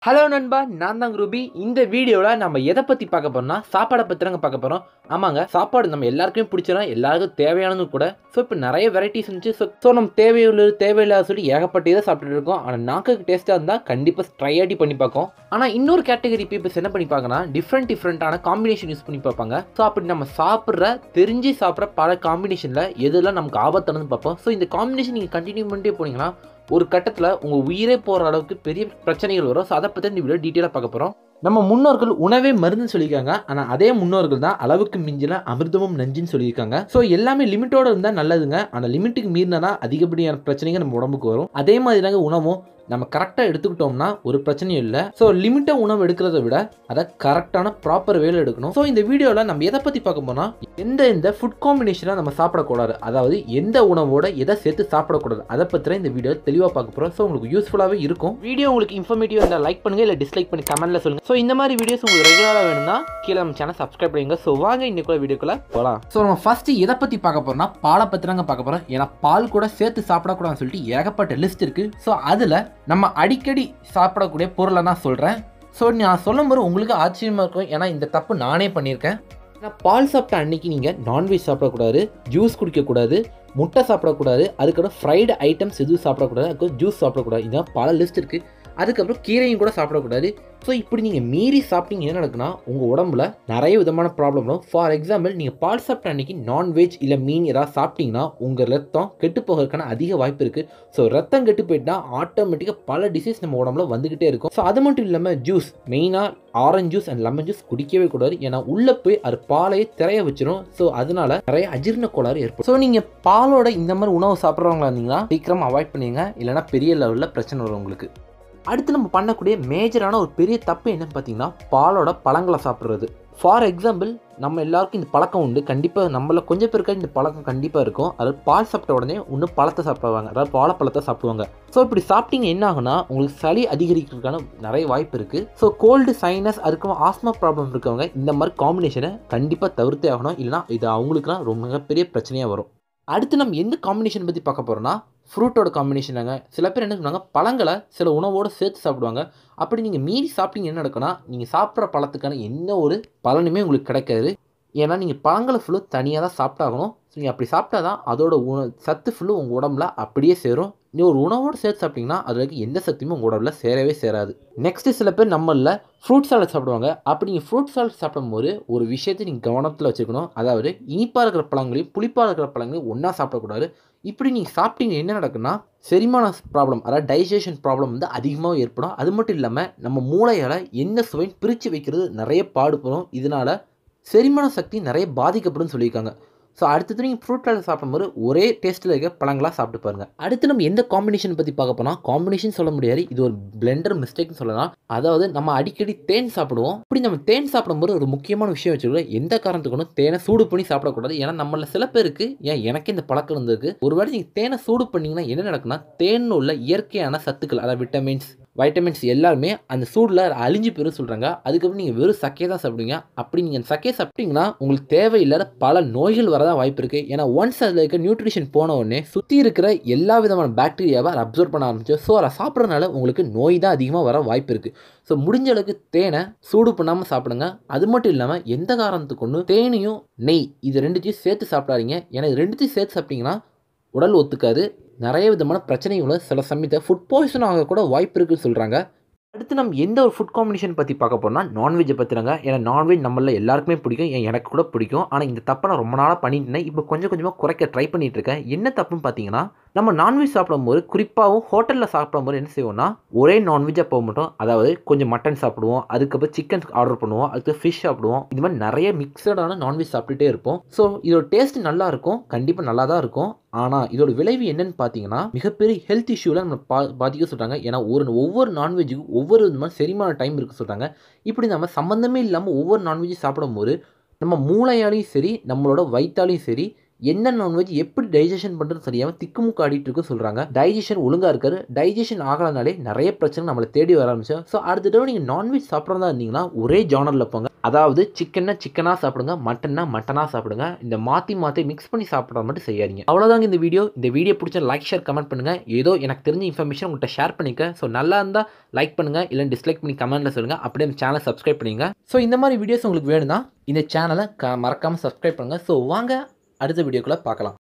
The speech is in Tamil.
ஹலோ நண்பா நான் தான் ரூபி இந்த வீடியோவில் நம்ம எதை பற்றி பார்க்க போறோம்னா சாப்பாடை பற்றி தாங்க பார்க்க போகிறோம் ஆமாங்க சாப்பாடு நம்ம எல்லாருக்குமே பிடிச்சிடும் எல்லாருக்கும் தேவையானது கூட ஸோ இப்போ நிறைய வெரைட்டிஸ் இருந்துச்சு ஸோ ஸோ நம்ம தேவையுள்ளது தேவையில்லாத சொல்லி ஏகப்பட்ட இதை சாப்பிட்டுட்டு இருக்கோம் ஆனால் நாக்குக்கு டேஸ்ட்டாக இருந்தால் கண்டிப்பாக ட்ரை ஆட்டி பண்ணி பார்க்கும் ஆனால் இன்னொரு கேட்டகரி பீப்புள்ஸ் என்ன பண்ணி பார்க்கனா டிஃப்ரெண்ட் டிஃப்ரெண்ட்டான காம்பினேஷன் யூஸ் பண்ணி பார்ப்பாங்க ஸோ அப்படி நம்ம சாப்பிட்ற தெரிஞ்சு சாப்பிட்ற பல காம்பினேஷனில் எதெல்லாம் நமக்கு ஆபத்தானது பார்ப்போம் ஸோ இந்த காம்பினேஷன் நீங்கள் கண்டினியூ பண்ணிட்டே போனீங்கன்னா ஒரு கட்டத்தில் உங்கள் உயிரே போகிற அளவுக்கு பெரிய பிரச்சனைகள் வரும் ஸோ அதை பற்றி இந்த வீடியோ டீட்டெயிலாக பார்க்க போகிறோம் நம்ம முன்னோர்கள் உணவே மருந்துன்னு சொல்லியிருக்காங்க ஆனால் அதே முன்னோர்கள் தான் அளவுக்கு மிஞ்சின அமிர்தமும் நஞ்சுன்னு சொல்லியிருக்காங்க ஸோ எல்லாமே லிமிட்டோட இருந்தால் நல்லதுங்க ஆனால் லிமிட்டுக்கு மீறினா அதிகப்படியான பிரச்சனைகள் நம்ம உடம்புக்கு வரும் அதே மாதிரி தாங்க உணவும் நம்ம கரெக்டாக எடுத்துக்கிட்டோம்னா ஒரு பிரச்சனையும் இல்லை ஸோ லிமிட்டாக உணவு எடுக்கிறத விட அதை கரெக்டான ப்ராப்பர் வேலை எடுக்கணும் ஸோ இந்த வீடியோவில் நம்ம எதை பற்றி பார்க்க போனால் எந்த எந்த ஃபுட் காம்பினேஷனாக நம்ம சாப்பிடக்கூடாது அதாவது எந்த உணவோட எதை சேர்த்து சாப்பிடக்கூடாது அதை பற்றி தான் இந்த வீடியோ தெளிவாக பார்க்க போகிறோம் ஸோ உங்களுக்கு யூஸ்ஃபுல்லாகவே இருக்கும் வீடியோ உங்களுக்கு இன்ஃபர்மேட்டிவ் இருந்தால் லைக் பண்ணுங்கள் இல்லை டிஸ்லைக் பண்ணி கமெண்ட்டில் சொல்லுங்கள் ஸோ இந்த மாதிரி வீடியோஸ் உங்களுக்கு ரெகுலராக வேணும்னா கீழே நம்ம சேனல் சப்ஸ்கிரைப் பண்ணுங்க ஸோ வாங்க இன்னைக்குள்ள வீடியோக்குள்ள போகலாம் ஸோ நம்ம ஃபஸ்ட்டு எதை பற்றி பார்க்க போகிறோம்னா பாலை பற்றி தாங்க பார்க்க போகிறோம் ஏன்னா பால் கூட சேர்த்து சாப்பிடக்கூடாதுன்னு சொல்லிட்டு ஏகப்பட்ட லிஸ்ட் இருக்குது ஸோ அதில் நம்ம அடிக்கடி சாப்பிடக்கூடிய பொருளை நான் சொல்கிறேன் ஸோ நான் சொல்லும்போது உங்களுக்கு ஆச்சரியமாக இருக்கும் ஏன்னா இந்த தப்பு நானே பண்ணியிருக்கேன் நான் பால் சாப்பிட்ட அன்னைக்கு நீங்கள் நான்வெஜ் சாப்பிடக்கூடாது ஜூஸ் குடிக்கக்கூடாது முட்டை சாப்பிடக்கூடாது அதுக்கப்புறம் ஃப்ரைடு ஐட்டம்ஸ் எதுவும் சாப்பிடக்கூடாது அதுக்கப்புறம் ஜூஸ் சாப்பிடக்கூடாது இதான் பல லிஸ்ட் இருக்குது அதுக்கப்புறம் கீரையும் கூட சாப்பிடக்கூடாது ஸோ இப்படி நீங்கள் மீறி சாப்பிட்டீங்க என்ன நடக்குன்னா உங்கள் உடம்புல நிறைய விதமான ப்ராப்ளம் வரும் ஃபார் எக்ஸாம்பிள் நீங்கள் பால் சாப்பிட்ட அன்னைக்கு நான்வெஜ் இல்லை மீன் ஏதாவது சாப்பிட்டீங்கன்னா உங்கள் ரத்தம் கெட்டு போகிறதுக்கான அதிக வாய்ப்பு இருக்குது ஸோ ரத்தம் கெட்டு போயிட்டா ஆட்டோமேட்டிக்காக பல டிசீஸ் நம்ம உடம்புல வந்துக்கிட்டே இருக்கும் ஸோ அது மட்டும் இல்லாமல் ஜூஸ் மெயினாக orange juice and lemon juice குடிக்கவே கூடாது ஏன்னா உள்ளே போய் அது பாலையே திரைய வச்சிரும் ஸோ அதனால நிறைய அஜீரண கோளாறு ஏற்படும் ஸோ நீங்கள் பாலோட இந்த மாதிரி உணவு சாப்பிட்றவங்களா இருந்தீங்கன்னா சீக்கிரம் அவாய்ட் பண்ணுங்க இல்லைனா பெரிய லெவலில் பிரச்சனை வரும் உங்களுக்கு அடுத்து நம்ம பண்ணக்கூடிய மேஜரான ஒரு பெரிய தப்பு என்னன்னு பார்த்தீங்கன்னா பாலோட பழங்களை சாப்பிட்றது ஃபார் எக்ஸாம்பிள் நம்ம எல்லாருக்கும் இந்த பழக்கம் உண்டு கண்டிப்பாக நம்மள கொஞ்சம் பேருக்கு இந்த பழக்கம் கண்டிப்பாக இருக்கும் அதாவது பால் சாப்பிட்ட உடனே இன்னும் பழத்தை சாப்பிடுவாங்க அதாவது வாழைப்பழத்தை சாப்பிடுவாங்க ஸோ இப்படி சாப்பிட்டீங்க என்ன ஆகுனா உங்களுக்கு சளி அதிகரிக்கிறதுக்கான நிறைய வாய்ப்பு இருக்குது ஸோ கோல்டு சைனஸ் அதுக்கும் ஆஸ்மா ப்ராப்ளம் இருக்கவங்க இந்த மாதிரி காம்பினேஷனை கண்டிப்பாக தவிர்த்தே ஆகணும் இல்லைனா இது அவங்களுக்குலாம் ரொம்ப மிகப்பெரிய பிரச்சனையாக வரும் அடுத்து நம்ம எந்த காம்பினேஷன் பற்றி பார்க்க போகிறோம்னா ஃப்ரூட்டோட காம்பினேஷனாங்க சில பேர் என்ன பண்ணுவாங்க பழங்களை சில உணவோடு சேர்த்து சாப்பிடுவாங்க அப்படி நீங்கள் மீறி சாப்பிட்டீங்க என்ன நடக்குன்னா நீங்கள் சாப்பிட்ற பழத்துக்கான என்ன ஒரு பலனுமே உங்களுக்கு கிடைக்காது ஏன்னா நீங்கள் பழங்களை ஃபுல்லும் தனியாக தான் சாப்பிட்டாகணும் ஸோ நீங்கள் அப்படி சாப்பிட்டா தான் அதோட உண சத்து ஃபுல்லும் உங்கள் உடம்புல அப்படியே சேரும் நீ ஒரு உணவோடு சேர்த்து சாப்பிட்டீங்கன்னா அதில் எந்த சத்துமே உங்கள் உடம்புல சேரவே சேராது நெக்ஸ்ட்டு சில பேர் நம்மளில் ஃப்ரூட் சாலட் சாப்பிடுவாங்க அப்படி நீங்கள் ஃப்ரூட் சாலட் சாப்பிடும்போது ஒரு விஷயத்தை நீங்கள் கவனத்தில் வச்சுக்கணும் அதாவது இனிப்பாக இருக்கிற பழங்களையும் புளிப்பாக இருக்கிற பழங்களையும் ஒன்றா சாப்பிடக்கூடாது இப்படி நீங்கள் சாப்பிட்டீங்க என்ன நடக்குன்னா செரிமான ப்ராப்ளம் அதாவது டைஜஷன் ப்ராப்ளம் வந்து அதிகமாக ஏற்படும் அது மட்டும் இல்லாமல் நம்ம மூளையால் என்ன சுவைன்னு பிரித்து வைக்கிறது நிறைய பாடுபடும் இதனால் செரிமான சக்தி நிறைய பாதிக்கப்படும் சொல்லியிருக்காங்க ஸோ அடுத்தது நீங்கள் ஃப்ரூட் சாலட் சாப்பிடும்போது ஒரே டேஸ்ட்டில் இருக்க பழங்களாக சாப்பிட்டு பாருங்கள் அடுத்து நம்ம எந்த காம்பினேஷன் பற்றி பார்க்க போனால் காம்பினேஷன் சொல்ல முடியாது இது ஒரு பிளெண்டர் மிஸ்டேக்னு சொல்லலாம் அதாவது நம்ம அடிக்கடி தேன் சாப்பிடுவோம் அப்படி நம்ம தேன் சாப்பிடும்போது ஒரு முக்கியமான விஷயம் வச்சுக்கோங்க எந்த காரணத்துக்கு தேனை சூடு பண்ணி சாப்பிடக்கூடாது ஏன்னா நம்மள சில பேருக்கு ஏன் எனக்கு இந்த பழக்கம் இருந்திருக்கு ஒருவேளை நீங்கள் தேனை சூடு பண்ணிங்கன்னா என்ன நடக்குன்னா தேனில் உள்ள இயற்கையான சத்துக்கள் அதாவது விட்டமின்ஸ் வைட்டமின்ஸ் எல்லாருமே அந்த சூடில் அழிஞ்சு போயிரும் சொல்கிறாங்க அதுக்கப்புறம் நீங்கள் வெறும் சக்கையை தான் சாப்பிடுவீங்க அப்படி நீங்கள் சக்கையை சாப்பிட்டீங்கன்னா உங்களுக்கு தேவையில்லாத பல நோய்கள் வரதான் வாய்ப்பு இருக்குது ஏன்னா ஒன்ஸ் அதில் இருக்க நியூட்ரிஷன் போன உடனே சுற்றி இருக்கிற எல்லா விதமான பாக்டீரியாவை அதை அப்சர்வ் பண்ண ஆரம்பிச்சு ஸோ அதை சாப்பிட்றதுனால உங்களுக்கு நோய் தான் அதிகமாக வர வாய்ப்பு இருக்குது ஸோ முடிஞ்ச அளவுக்கு தேனை சூடு பண்ணாமல் சாப்பிடுங்க அது மட்டும் இல்லாமல் எந்த காரணத்துக்கு ஒன்று தேனையும் நெய் இது ரெண்டுத்தையும் சேர்த்து சாப்பிடாதீங்க ஏன்னா இது ரெண்டுத்தையும் சேர்த்து சாப்பிட்டீங்கன்னா உடல் ஒத்துக்காது நிறைய விதமான பிரச்சனைகளும் சில சமயத்தை ஃபுட் பாய்சன் ஆக கூட வாய்ப்பு இருக்குன்னு சொல்கிறாங்க அடுத்து நம்ம எந்த ஒரு ஃபுட் காம்பினேஷன் பற்றி பார்க்க போனால் நான்வெஜ்ஜை பற்றினாங்க ஏன்னா நான்வெஜ் நம்மள எல்லாருக்குமே பிடிக்கும் ஏன் எனக்கு கூட பிடிக்கும் ஆனால் இந்த தப்பை நான் ரொம்ப நாளாக பண்ணிட்டேன் இப்போ கொஞ்சம் கொஞ்சமாக குறைக்க ட்ரை பண்ணிட்டு இருக்கேன் என்ன தப்புன்னு பார்த்தீங்கன்னா நம்ம நான்வெஜ் சாப்பிடும்போது குறிப்பாகவும் ஹோட்டலில் சாப்பிடும்போது என்ன செய்வோம்னா ஒரே நான்வெஜ்ஜாக போக மாட்டோம் அதாவது கொஞ்சம் மட்டன் சாப்பிடுவோம் அதுக்கப்புறம் சிக்கன் ஆர்டர் பண்ணுவோம் அதுக்கு ஃபிஷ் சாப்பிடுவோம் இது மாதிரி நிறைய மிக்சடான நான்வெஜ் சாப்பிட்டுட்டே இருப்போம் ஸோ இதோட டேஸ்ட் நல்லா இருக்கும் கண்டிப்பாக நல்லா தான் இருக்கும் ஆனால் இதோட விளைவு என்னன்னு பார்த்தீங்கன்னா மிகப்பெரிய ஹெல்த் இஷ்யூவில் நம்ம பா பாதிக்க சொல்கிறாங்க ஏன்னா ஒரு ஒவ்வொரு நான்வெஜ்ஜுக்கும் ஒவ்வொரு விதமான செரிமான டைம் இருக்குது சொல்கிறாங்க இப்படி நம்ம சம்மந்தமே இல்லாமல் ஒவ்வொரு நான்வெஜ்ஜும் சாப்பிடும்போது நம்ம மூளையாலையும் சரி நம்மளோட வயிற்றாலையும் சரி என்ன நான்வெஜ் எப்படி டைஜஷன் பண்ணுறது தெரியாமல் திக்குமுக்கு ஆடிட்டு இருக்கு சொல்கிறாங்க டைஜஷன் ஒழுங்காக இருக்காரு டைஜஷன் ஆகலனாலே நிறைய பிரச்சனை நம்மளை தேடி வர ஆரம்பிச்சோம் ஸோ அடுத்த தடவை நீங்கள் நான்வெஜ் சாப்பிட்றதா இருந்தீங்கன்னா ஒரே ஜானரில் போங்க அதாவது சிக்கன்னா சிக்கனாக சாப்பிடுங்க மட்டன்னா மட்டனாக சாப்பிடுங்க இந்த மாற்றி மாற்றி மிக்ஸ் பண்ணி சாப்பிட்ற மட்டும் செய்யாதீங்க அவ்வளோதாங்க இந்த வீடியோ இந்த வீடியோ பிடிச்ச லைக் ஷேர் கமெண்ட் பண்ணுங்கள் ஏதோ எனக்கு தெரிஞ்ச இன்ஃபர்மேஷன் உங்கள்கிட்ட ஷேர் பண்ணிக்க ஸோ நல்லா இருந்தால் லைக் பண்ணுங்கள் இல்லை டிஸ்லைக் பண்ணி கமெண்ட்டில் சொல்லுங்கள் அப்படியே இந்த சேனலை சப்ஸ்கிரைப் பண்ணுங்க ஸோ இந்த மாதிரி வீடியோஸ் உங்களுக்கு வேணும்னா இந்த சேனலை க மறக்காமல் சப்ஸ்கிரைப் பண்ணுங்கள் ஸோ வாங்க அடுத்த வீடியோக்குள்ளே பார்க்கலாம்